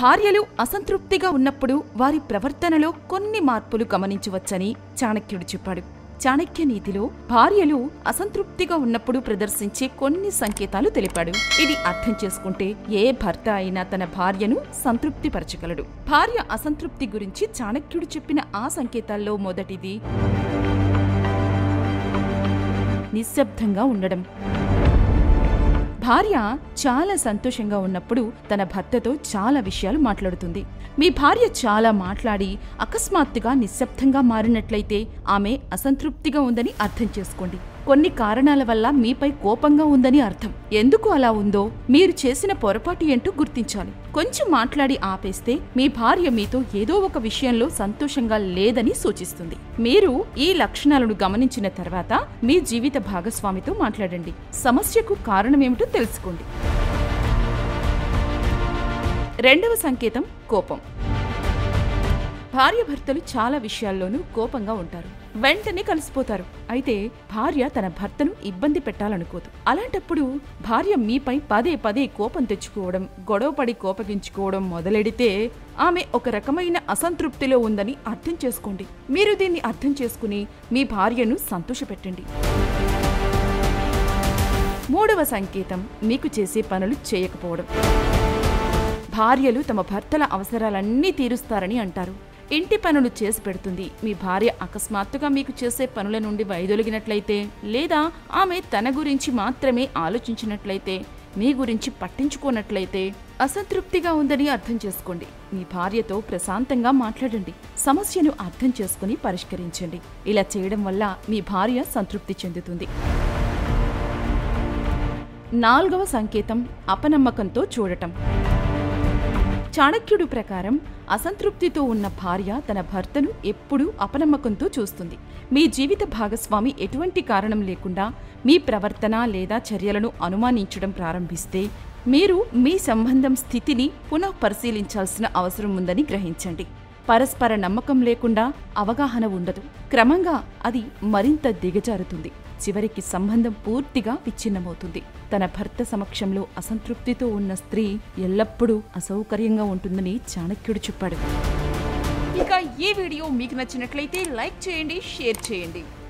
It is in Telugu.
భార్యలు అసంతృప్తిగా ఉన్నప్పుడు వారి ప్రవర్తనలో కొన్ని మార్పులు గమనించవచ్చని చాణక్యుడు చెప్పాడు చాణక్య నీతిలో భార్యలు అసంతృప్తిగా ఉన్నప్పుడు ప్రదర్శించే కొన్ని సంకేతాలు తెలిపాడు ఇది అర్థం చేసుకుంటే ఏ భర్త అయినా తన భార్యను సంతృప్తిపరచగలడు భార్య అసంతృప్తి గురించి చాణక్యుడు చెప్పిన ఆ సంకేతాల్లో మొదటిది నిశ్శబ్దంగా ఉండడం భార్య చాలా సంతోషంగా ఉన్నప్పుడు తన భర్తతో చాలా విషయాలు మాట్లాడుతుంది మీ భార్య చాలా మాట్లాడి అకస్మాత్తుగా నిశ్శబ్దంగా మారినట్లయితే ఆమె అసంతృప్తిగా ఉందని అర్థం చేసుకోండి కొన్ని కారణాల వల్ల మీపై కోపంగా ఉందని అర్థం ఎందుకు అలా ఉందో మీరు చేసిన పొరపాటు ఏంటో గుర్తించాలి కొంచెం మాట్లాడి ఆపేస్తే మీ భార్య మీతో ఏదో ఒక విషయంలో సంతోషంగా లేదని సూచిస్తుంది మీరు ఈ లక్షణాలను గమనించిన తర్వాత మీ జీవిత భాగస్వామితో మాట్లాడండి సమస్యకు కారణమేమిటో తెలుసుకోండి రెండవ సంకేతం కోపం భార్యాభర్తలు చాలా విషయాల్లోనూ కోపంగా ఉంటారు వెంటనే కలిసిపోతారు అయితే భార్య తన భర్తను ఇబ్బంది పెట్టాలనుకోదు అలాంటప్పుడు భార్య మీపై పదే పదే కోపం తెచ్చుకోవడం గొడవపడి కోపగించుకోవడం మొదలెడితే ఆమె ఒక రకమైన అసంతృప్తిలో ఉందని అర్థం చేసుకోండి మీరు దీన్ని అర్థం చేసుకుని మీ భార్యను సంతోషపెట్టండి మూడవ సంకేతం మీకు చేసే పనులు చేయకపోవడం భార్యలు తమ భర్తల అవసరాలన్నీ తీరుస్తారని అంటారు ఇంటి పనులు చేసి పెడుతుంది మీ భార్య అకస్మాత్తుగా మీకు చేసే పనుల నుండి వైదొలిగినట్లయితే లేదా ఆమె తన గురించి మాత్రమే ఆలోచించినట్లయితే మీ గురించి పట్టించుకోనట్లయితే అసంతృప్తిగా ఉందని అర్థం చేసుకోండి మీ భార్యతో ప్రశాంతంగా మాట్లాడండి సమస్యను అర్థం చేసుకుని పరిష్కరించండి ఇలా చేయడం వల్ల మీ భార్య సంతృప్తి చెందుతుంది నాలుగవ సంకేతం అపనమ్మకంతో చూడటం చాణక్యుడు ప్రకారం అసంతృప్తితో ఉన్న భార్య తన భర్తను ఎప్పుడూ అపనమ్మకంతో చూస్తుంది మీ జీవిత భాగస్వామి ఎటువంటి కారణం లేకుండా మీ ప్రవర్తన లేదా చర్యలను అనుమానించడం ప్రారంభిస్తే మీరు మీ సంబంధం స్థితిని పునః పరిశీలించాల్సిన అవసరం ఉందని గ్రహించండి పరస్పర నమ్మకం లేకుండా అవగాహన ఉండదు క్రమంగా అది మరింత దిగజారుతుంది చివరికి సంబంధం పూర్తిగా విచ్ఛిన్నమవుతుంది తన భర్త సమక్షంలో అసంతృప్తితో ఉన్న స్త్రీ ఎల్లప్పుడూ అసౌకర్యంగా ఉంటుందని చాణక్యుడు చెప్పాడు ఇక ఈ వీడియో మీకు నచ్చినట్లయితే లైక్ చేయండి షేర్ చేయండి